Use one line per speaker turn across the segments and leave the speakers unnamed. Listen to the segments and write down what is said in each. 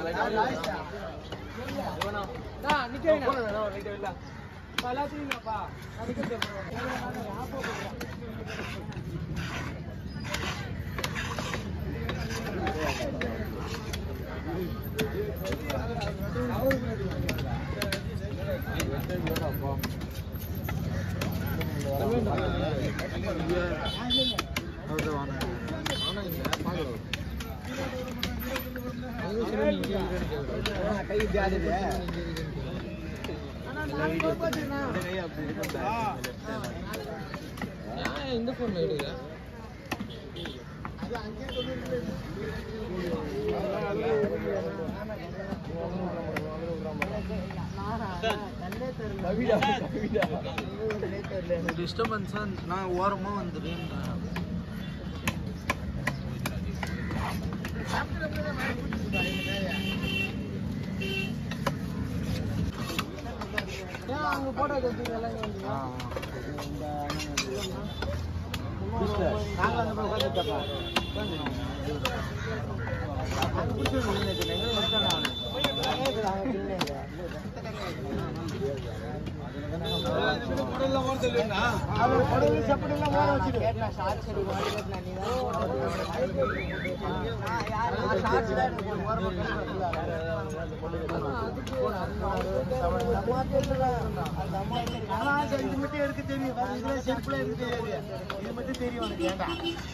கை ஜாடுது
இந்த ஃபோன்ல எடுக்க
டிஸ்டர்பன்ஸா நான் ஓரமா வந்துடுறேன்
அங்க போட்டோ எடுத்து எல்லாம்
நாங்கள் அந்த போய் உட்காந்துட்டப்பா அது பிடிச்சி அவர் படகு சப்படெல்லாம் ஓட வச்சுட்டு இது மட்டும் எடுக்க தெரியும் வேற இதுல செருப்புல எடுக்க தெரியாது இது மட்டும் தெரியும் உனக்கு ஏண்டா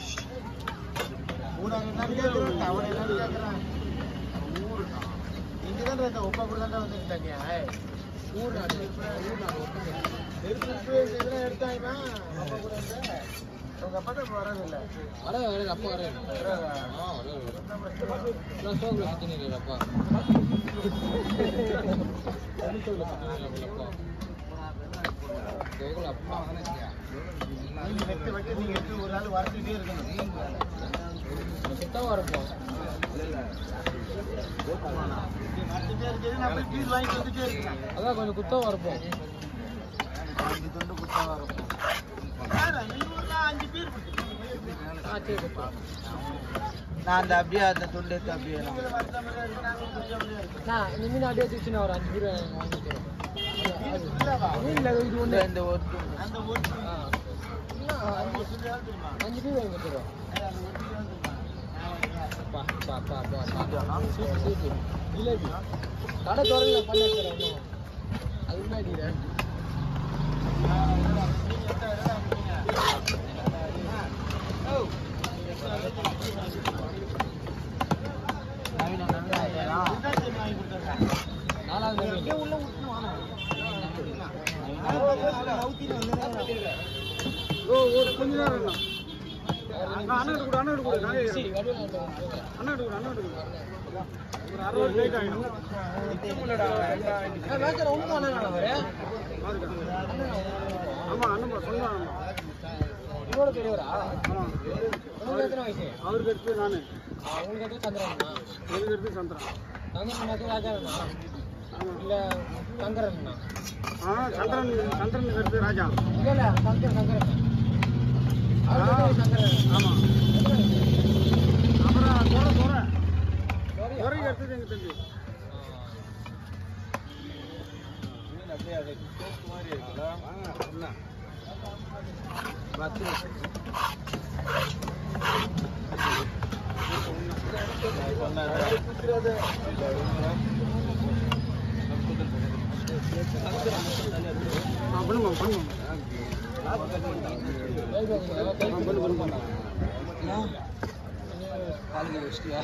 ஊடாக என்னன்னு கேட்கிறேன் அவனை என்னன்னு கேட்கிறேன் ஊரு இங்க தான் இந்த ஒப்பா கூட தான் வந்துருந்தாங்க ஊர் நாடு நெருப்பு இதெல்லாம் எடுத்தாங்கன்னா அப்பா கூட இருந்தா உங்க அப்பா தான் வரதில்லை
வர வர அப்பா வர ஆ வர நான் சோகுல சுத்தி நிக்கிறேன் அப்பா சோகுல சுத்தி நிக்கிறேன் அப்பா சோகுல அப்பா
நீங்க வெட்டு வெட்டு நீங்க எடுத்து ஒரு நாள் வரைச்சிட்டே இருக்கணும்
சுத்தமா இருப்போம்
வரைச்சிட்டே இருக்கிறது நான் போய் பீஸ் வாங்கிட்டு வந்துட்டே இருக்கேன்
அதான் கொஞ்சம் குத்தமா இருப்போம்
அஞ்சு தொண்டு குத்தா வரும் அஞ்சு பேர்
ஆ சரிப்பா
நான் அந்த அப்படியே அந்த தொண்டு எடுத்து அப்படியே
நான் இனிமே அப்படியே தூக்கினா ஒரு அஞ்சு பேர் வாங்கிக்கிறோம் இல்ல இது ஒண்ணு
இந்த ஒரு அந்த ஒரு
ஆ. அஞ்சு பேர் வாங்கிக்கிறோம் பா பா பா பா பா சீட்டு சீட்டு ஜிலேபி கடை தொடரல பண்ண வைக்கிறேன் இன்னும் அது முன்னாடி நாலாவது நவீன்.
ஓ ஒரு கொஞ்ச நேரம் அண்ணா கூட அண்ணா கூட
சரி, வடிவேலு அண்ணன் வந்துருங்க.
அண்ணா கூட அண்ணா கூட ஒரு அறுபது லைட் ஆகிடும்
ஆ, மேட்ச்ல ஒண்ணும் பண்ண வேணாம் அவரு.
ஆமா அண்ணன் சொன்னான்
இவரோட பெரியவரா
ஆமா
உங்களுக்கு எத்தனை வயசு
அவருக்கு எடுத்து நானு
ஆ, உங்களுக்கு எத்தனை சந்திரண்ணா
எனக்கு எடுத்து சந்திரன்
சந்திரன் ராஜாண்ணா இல்ல சங்கரண்ணா
ஆ சந்திரன் சந்திரன் எடுத்து ராஜா
இல்ல இல்ல சங்கர் சங்கரண்ணா அவருக்கு எத்தனை சங்கரண்ணா
ஆமா
எத்தனை வயசு?
அப்புறம் துறை துறை
சரியா?
துறைக்கு எடுத்தது எங்க தம்பி ஆ, பண்ணுங்க பண்ணுங்க
கை பார்க்கணும், கை பார்க்கணும்.
காலையில் வச்சிட்டியா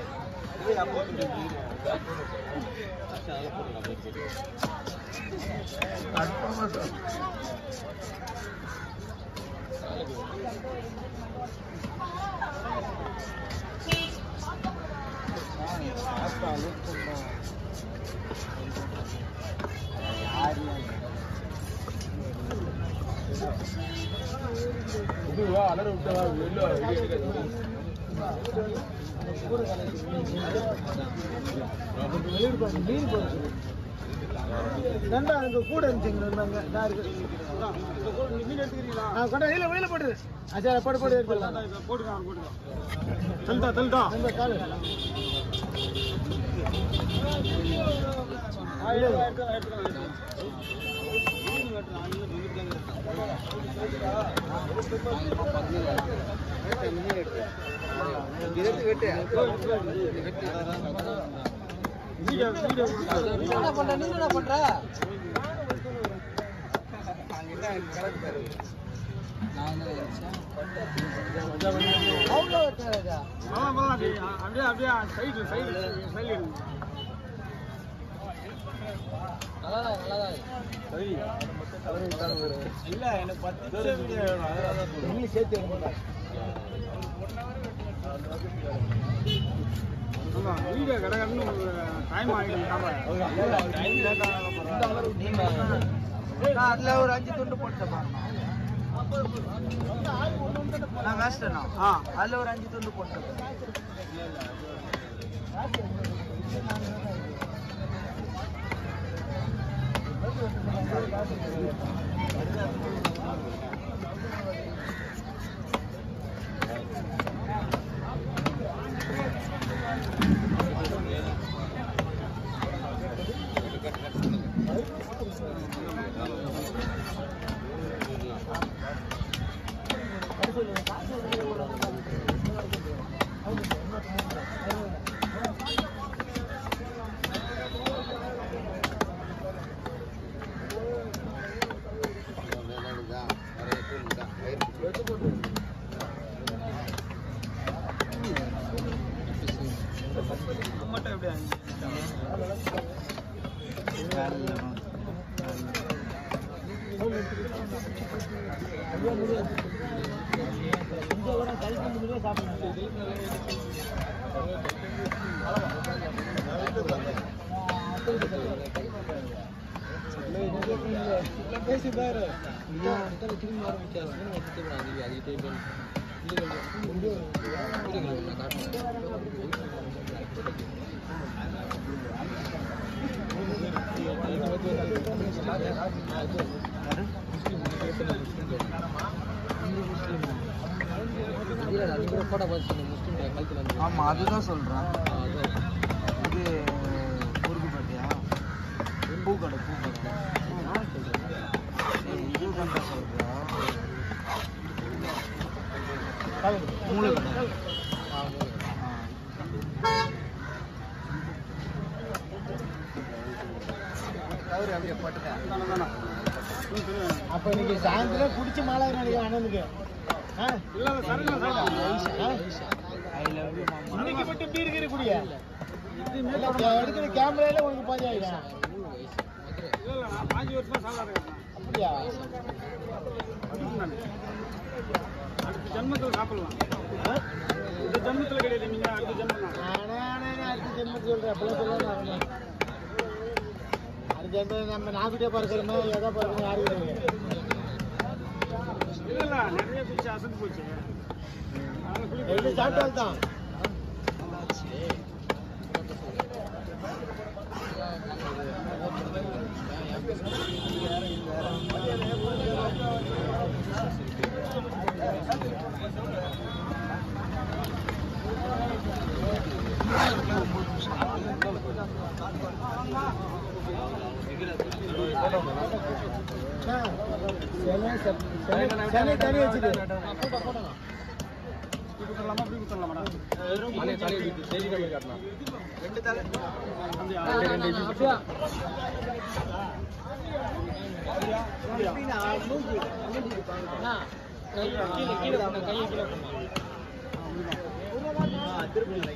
நண்டா அங்க கூட இருந்துச்சுங்க நாங்க நான் இருக்கு மீன் எடுத்துக்கிறீங்களா ஆ கொண்டா இல்ல வெளியில போடு அச்சா போடு போடு எடுத்துக்கலாம் போடுங்க போடுங்க தல்தா தல்தா அந்த காலு
என்ன பண்ற நீ என்ன பண்ற அவ்வளோ வச்சாரா
அப்படியே அப்படியே சைடு சைடு சைடு
நல்லா தான் நல்லா தான்
இல்ல எனக்கு பத்து நிமிஷம் சேர்த்து வீடியோ கடகன்னு டைம்
நான் அதுல ஒரு அஞ்சு துண்டு போட்டேன் நான் வேஸ்டேனா
ஆ
அதுல ஒரு அஞ்சு துண்டு போட்டேன்
மட்டும் எப்படி பேசி பாரு
ஆமா அதுதான் சொல்றேன் இது முருகு பாட்டியா பூக்கடை பூக்கடை இது கண்டா சொல்றேன் மூளை கடை
அப்ப இன்னைக்கு சாயந்தரம் குடிச்சு மாலை நினைக்கிறேன் அண்ணனுக்கு ஆ? ஆ? இன்னைக்கு மட்டும் இப்படி இருக்கிற குடிய எடுக்கிற கேமரால உனக்கு பாதி ஆயிடும் அப்படியா
அடுத்த ஜென்மத்தில் சாப்பிடலாம்
ஆ?
இந்த ஜென்மத்தில் கிடையாது நீங்க அடுத்த ஜென்மம் தான்
நானே நானே அடுத்த ஜென்மத்துக்கு சொல்றேன் அப்பெல்லாம் சொல்ல நான் அடுத்த ஜென்மம் நம்ம நாக்குட்டியா பறக்கிறோமே எதா பறக்கணும் யாருக்கு தெரியும்
இல்ல இல்ல நிறைய பிடிச்சி அசந்து போச்சு அதனால குளிக்க
எப்படி சாப்பிட்டால் தான் சென்னை தனி வச்சுட்டு
இப்படி குத்தலாமா அப்படி குத்தலாமா
ரெண்டு தலை
கீழே கீழே கையை கீழே
திருப்பி